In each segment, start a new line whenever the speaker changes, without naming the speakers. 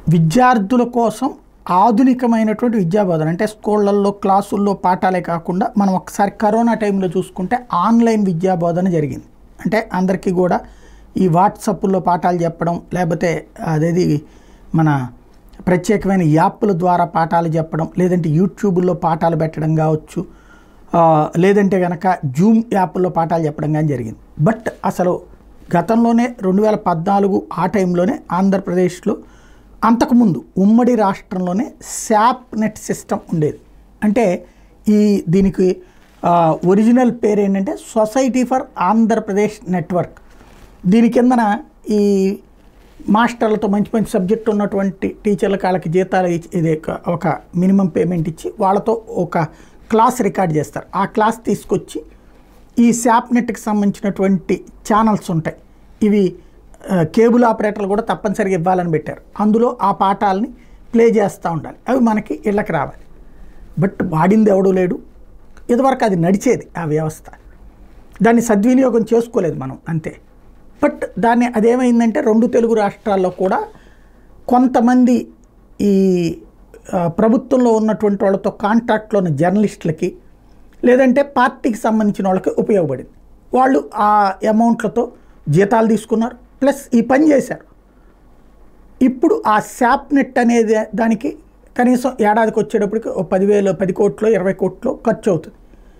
విద్యార్థుల కోసం ఆధునికమైనటువంటి విద్యాబోధన అంటే స్కూళ్ళల్లో క్లాసుల్లో పాఠాలే కాకుండా మనం ఒకసారి కరోనా టైంలో చూసుకుంటే ఆన్లైన్ విద్యాబోధన జరిగింది అంటే అందరికీ కూడా ఈ వాట్సాప్లో పాఠాలు చెప్పడం లేకపోతే అదేది మన ప్రత్యేకమైన యాప్ల ద్వారా పాఠాలు చెప్పడం లేదంటే యూట్యూబ్లో పాఠాలు పెట్టడం కావచ్చు ఆ, లేదంటే కనుక జూమ్ యాప్లో పాఠాలు చెప్పడం కానీ జరిగింది బట్ అసలు గతంలోనే రెండు వేల పద్నాలుగు ఆ టైంలోనే ఆంధ్రప్రదేశ్లో అంతకుముందు ఉమ్మడి రాష్ట్రంలోనే శాప్ నెట్ సిస్టమ్ ఉండేది అంటే ఈ దీనికి ఆ, ఒరిజినల్ పేరు ఏంటంటే సొసైటీ ఫర్ ఆంధ్రప్రదేశ్ నెట్వర్క్ దీని కిందన ఈ మాస్టర్లతో మంచి మంచి సబ్జెక్ట్ ఉన్నటువంటి టీచర్ల వాళ్ళకి జీతాలు ఇచ్చి ఇది ఒక- ఒక మినిమం పేమెంట్ ఇచ్చి వాళ్ళతో ఒక క్లాస్ రికార్డ్ చేస్తారు ఆ క్లాస్ తీసుకొచ్చి ఈ శాప్ నెట్కి సంబంధించినటువంటి ఛానల్స్ ఉంటాయి ఇవి ఆ, కేబుల్ ఆపరేటర్లు కూడా తప్పనిసరిగా ఇవ్వాలని పెట్టారు అందులో ఆ పాఠాలని ప్లే చేస్తూ ఉండాలి అవి మనకి ఇళ్ళకి రావాలి బట్ వాడింది ఎవడూ లేడు ఇదివరకు అది నడిచేది ఆ వ్యవస్థ దాన్ని సద్వినియోగం చేసుకోలేదు మనం అంతే బట్ దాన్ని అదేమైందంటే రెండు తెలుగు రాష్ట్రాల్లో కూడా కొంతమంది ఈ ఆ, ప్రభుత్వంలో ఉన్నటువంటి వాళ్ళతో కాంట్రాక్ట్లో ఉన్న జర్నలిస్టులకి లేదంటే పార్టీకి సంబంధించిన వాళ్ళకి ఉపయోగపడింది వాళ్ళు ఆ అమౌంట్లతో జీతాలు తీసుకున్నారు ప్లస్ ఈ పని చేశారు ఇప్పుడు ఆ శాప్ నెట్ అనేది దానికి కనీసం ఏడాదికి వచ్చేటప్పటికి ఓ పదివేలు పది కోట్లు ఇరవై కోట్లు ఖర్చు అవుతుంది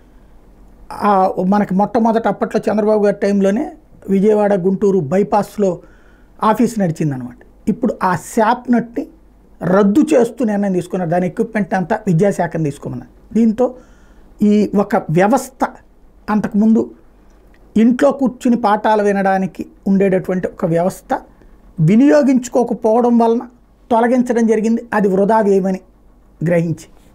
ఆ మనకి మొట్టమొదట అప్పట్లో చంద్రబాబు గారి టైంలోనే విజయవాడ గుంటూరు బైపాస్లో ఆఫీస్ నడిచిందనమాట ఇప్పుడు ఆ శాప్ నట్ని రద్దు చేస్తూ నిర్ణయం తీసుకున్నారు దాని ఎక్విప్మెంట్ అంతా విద్యాశాఖను తీసుకోమన్నారు దీంతో ఈ ఒక వ్యవస్థ అంతకుముందు ఇంట్లో కూర్చుని పాఠాలు వినడానికి ఉండేటటువంటి ఒక వ్యవస్థ వినియోగించుకోకపోవడం వలన తొలగించడం జరిగింది అది వృధా వ్యయమని గ్రహించి